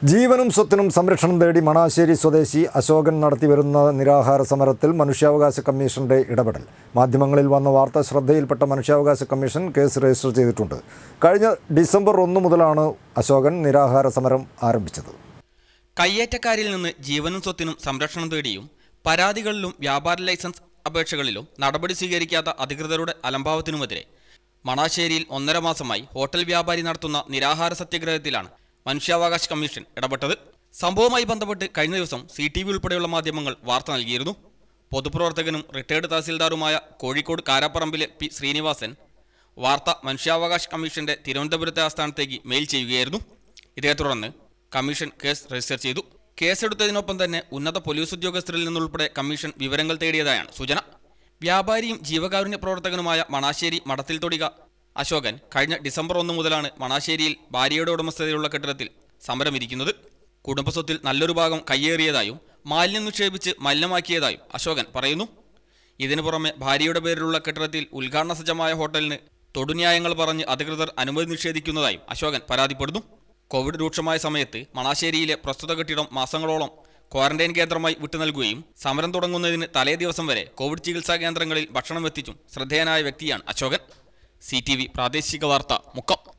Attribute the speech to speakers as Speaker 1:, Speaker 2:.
Speaker 1: ജീവനും സ്വത്തിനും സംരക്ഷണം തേടി മണാശ്ശേരി സ്വദേശി അശോകൻ നടത്തിവരുന്ന നിരാഹാര സമരത്തിൽ മനുഷ്യാവകാശ കമ്മീഷന്റെ ഇടപെടൽ മാധ്യമങ്ങളിൽ വന്ന വാർത്ത ശ്രദ്ധയിൽപ്പെട്ട മനുഷ്യാവകാശ കമ്മീഷൻ കേസ് രജിസ്റ്റർ ചെയ്തിട്ടുണ്ട് കഴിഞ്ഞ ഡിസംബർ ഒന്ന് മുതലാണ് അശോകൻ നിരാഹാര സമരം ആരംഭിച്ചത്
Speaker 2: കയ്യേറ്റക്കാരിൽ നിന്ന് ജീവനും സ്വത്തിനും സംരക്ഷണം തേടിയും പരാതികളിലും വ്യാപാര ലൈസൻസ് അപേക്ഷകളിലും നടപടി സ്വീകരിക്കാത്ത അധികൃതരുടെ അലംഭാവത്തിനുമെതിരെ മണാശ്ശേരിയിൽ ഒന്നര മാസമായി ഹോട്ടൽ വ്യാപാരി നടത്തുന്ന നിരാഹാര സത്യാഗ്രഹത്തിലാണ് മനുഷ്യാവകാശ കമ്മീഷൻ ഇടപെട്ടത് സംഭവവുമായി ബന്ധപ്പെട്ട് കഴിഞ്ഞ ദിവസം സി ടി വി ഉൾപ്പെടെയുള്ള മാധ്യമങ്ങൾ വാർത്ത നൽകിയിരുന്നു പൊതുപ്രവർത്തകനും റിട്ടയർഡ് തഹസിൽദാറുമായ കോഴിക്കോട് കാരാപ്പറമ്പിലെ പി ശ്രീനിവാസൻ വാർത്ത മനുഷ്യാവകാശ കമ്മീഷന്റെ തിരുവനന്തപുരത്തെ ആസ്ഥാനത്തേക്ക് മെയിൽ ചെയ്യുകയായിരുന്നു ഇതേ തുടർന്ന് കമ്മീഷൻ കേസ് രജിസ്റ്റർ ചെയ്തു കേസെടുത്തതിനൊപ്പം തന്നെ ഉന്നത പോലീസ് ഉദ്യോഗസ്ഥരിൽ നിന്നുൾപ്പെടെ കമ്മീഷൻ വിവരങ്ങൾ തേടിയതായാണ് സൂചന വ്യാപാരിയും ജീവകാരുണ്യ പ്രവർത്തകനുമായ മണാശ്ശേരി മഠത്തിൽ തൊടിക അശോകൻ കഴിഞ്ഞ ഡിസംബർ ഒന്ന് മുതലാണ് മണാശ്ശേരിയിൽ ഭാര്യയുടെ ഉടമസ്ഥതയിലുള്ള കെട്ടിടത്തിൽ സമരമിരിക്കുന്നത് കുടുംബസ്വത്തിൽ നല്ലൊരു ഭാഗം കയ്യേറിയതായും മാലിന്യം നിക്ഷേപിച്ച് മലിനമാക്കിയതായും അശോകൻ പറയുന്നു ഇതിനു പുറമെ ഭാര്യയുടെ പേരിലുള്ള കെട്ടിടത്തിൽ ഉദ്ഘാടന സജ്ജമായ ഹോട്ടലിന് തൊടുന്യായങ്ങൾ പറഞ്ഞ് അധികൃതർ അനുമതി നിഷേധിക്കുന്നതായും അശോകൻ പരാതിപ്പെടുന്നു കോവിഡ് രൂക്ഷമായ സമയത്ത് മണാശ്ശേരിയിലെ പ്രസ്തുത കെട്ടിടം മാസങ്ങളോളം ക്വാറന്റൈൻ കേന്ദ്രമായി വിട്ടു നൽകുകയും സമരം തുടങ്ങുന്നതിന് തലേ ദിവസം വരെ കോവിഡ് ചികിത്സാ കേന്ദ്രങ്ങളിൽ ഭക്ഷണം എത്തിച്ചും ശ്രദ്ധേയനായ വ്യക്തിയാണ് അശോകൻ സി പ്രാദേശിക വാർത്ത മുക്കം